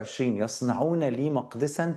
20 يصنعون لي مقدسا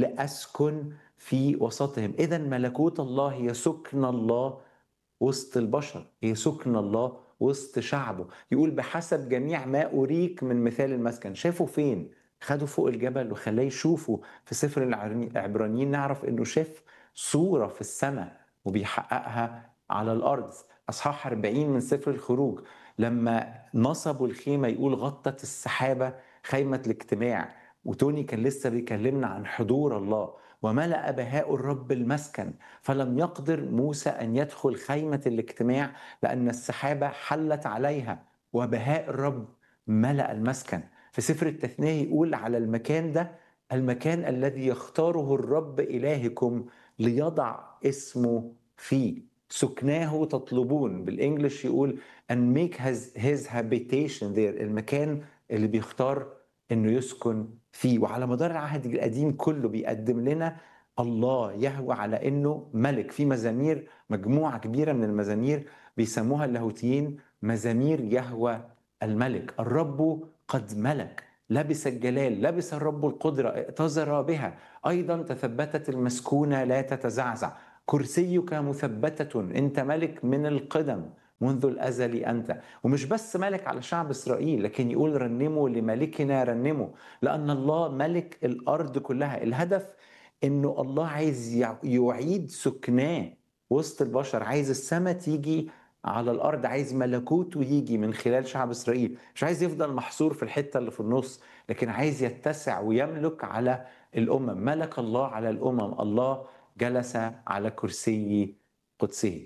لأسكن في وسطهم إذا ملكوت الله هي سكن الله وسط البشر هي سكن الله وسط شعبه يقول بحسب جميع ما أريك من مثال المسكن شافوا فين خدوا فوق الجبل وخلاه يشوفوا في سفر العبرانيين نعرف انه شاف صورة في السماء وبيحققها على الأرض أصحاح 40 من سفر الخروج لما نصبوا الخيمة يقول غطت السحابة خيمة الاجتماع وتوني كان لسه بيكلمنا عن حضور الله وملأ بهاء الرب المسكن فلم يقدر موسى أن يدخل خيمة الاجتماع لأن السحابة حلت عليها وبهاء الرب ملأ المسكن في سفر التثنية يقول على المكان ده المكان الذي يختاره الرب إلهكم ليضع اسمه فيه سكناه تطلبون بالانجلش يقول and make his, his habitation there المكان اللي بيختار انه يسكن فيه وعلى مدار العهد القديم كله بيقدم لنا الله يهوى على انه ملك في مزامير مجموعه كبيره من المزامير بيسموها اللاهوتيين مزامير يهوى الملك الرب قد ملك لبس الجلال لبس الرب القدرة ائتزر بها أيضا تثبتت المسكونة لا تتزعزع كرسيك مثبتة أنت ملك من القدم منذ الأزل أنت ومش بس ملك على شعب إسرائيل لكن يقول رنموا لملكنا رنموا لأن الله ملك الأرض كلها الهدف أنه الله عايز يعيد سكناه وسط البشر عايز السماء تيجي على الارض عايز ملكوته يجي من خلال شعب اسرائيل مش عايز يفضل محصور في الحته اللي في النص لكن عايز يتسع ويملك على الامم ملك الله على الامم الله جلس على كرسي قدسه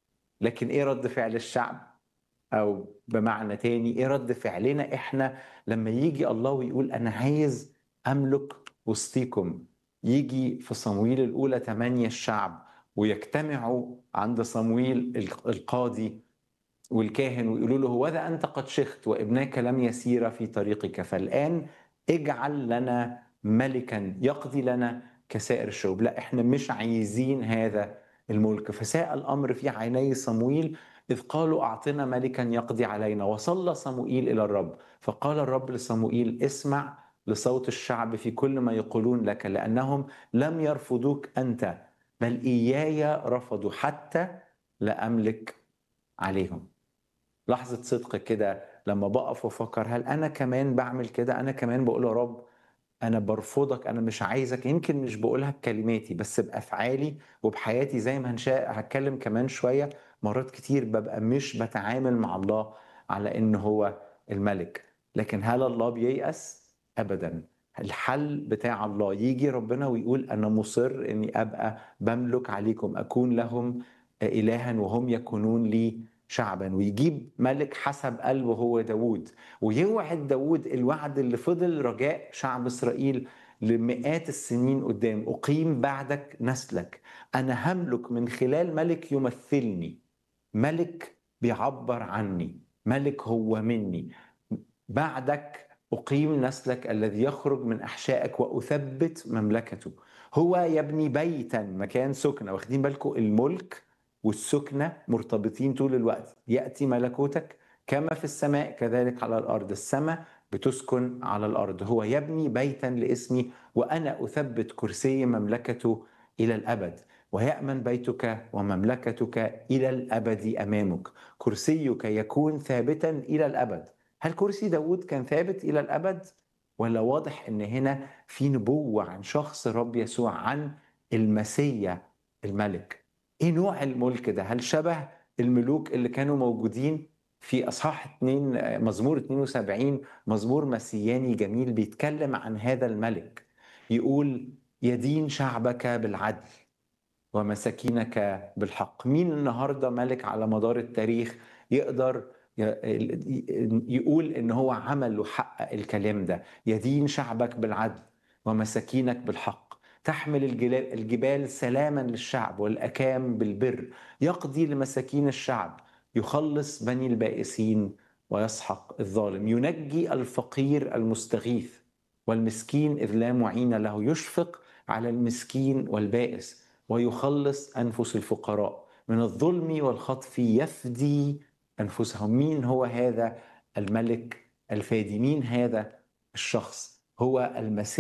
لكن ايه رد فعل الشعب او بمعنى تاني ايه رد فعلنا احنا لما يجي الله ويقول انا عايز املك وسطيكم يجي في صمويل الاولى 8 الشعب ويجتمعوا عند صمويل القاضي والكاهن ويقولوا له هوذا انت قد شخت وابناك لم يسير في طريقك فالان اجعل لنا ملكا يقضي لنا كسائر الشعوب لا احنا مش عايزين هذا الملك فساء الامر في عيني صمويل اذ قالوا اعطنا ملكا يقضي علينا وصلى صموئيل الى الرب فقال الرب لصموئيل اسمع لصوت الشعب في كل ما يقولون لك لانهم لم يرفضوك انت بل إياي رفضوا حتى لا أملك عليهم لحظة صدق كده لما بقف وافكر هل أنا كمان بعمل كده أنا كمان بقول يا رب أنا برفضك أنا مش عايزك يمكن مش بقولها بكلماتي بس بأفعالي وبحياتي زي ما هنشاء هتكلم كمان شوية مرات كتير ببقى مش بتعامل مع الله على إن هو الملك لكن هل الله بييأس؟ أبدا الحل بتاع الله يجي ربنا ويقول انا مصر اني ابقى بملك عليكم اكون لهم الها وهم يكونون لي شعبا ويجيب ملك حسب قلبه هو داود ويوعد داود الوعد اللي فضل رجاء شعب اسرائيل لمئات السنين قدام اقيم بعدك نسلك انا هملك من خلال ملك يمثلني ملك بيعبر عني ملك هو مني بعدك أقيم نسلك الذي يخرج من أحشائك وأثبت مملكته هو يبني بيتا مكان سكنة واخدين بالكم الملك والسكنة مرتبطين طول الوقت يأتي ملكوتك كما في السماء كذلك على الأرض السماء بتسكن على الأرض هو يبني بيتا لاسمي وأنا أثبت كرسي مملكته إلى الأبد ويأمن بيتك ومملكتك إلى الأبد أمامك كرسيك يكون ثابتا إلى الأبد هل كرسي داود كان ثابت إلى الأبد؟ ولا واضح أن هنا في نبوة عن شخص الرب يسوع عن المسيا الملك إيه نوع الملك ده؟ هل شبه الملوك اللي كانوا موجودين في أصحاح 2 مزمور 72 مزمور مسياني جميل بيتكلم عن هذا الملك يقول يدين شعبك بالعدل ومساكينك بالحق مين النهارده ملك على مدار التاريخ يقدر يقول ان هو عمل وحقق الكلام ده يدين شعبك بالعدل ومساكينك بالحق تحمل الجبال سلاما للشعب والاكام بالبر يقضي لمساكين الشعب يخلص بني البائسين ويسحق الظالم ينجي الفقير المستغيث والمسكين اذ لا معين له يشفق على المسكين والبائس ويخلص انفس الفقراء من الظلم والخطف يفدي انفسهم مين هو هذا الملك الفادي مين هذا الشخص هو المسيح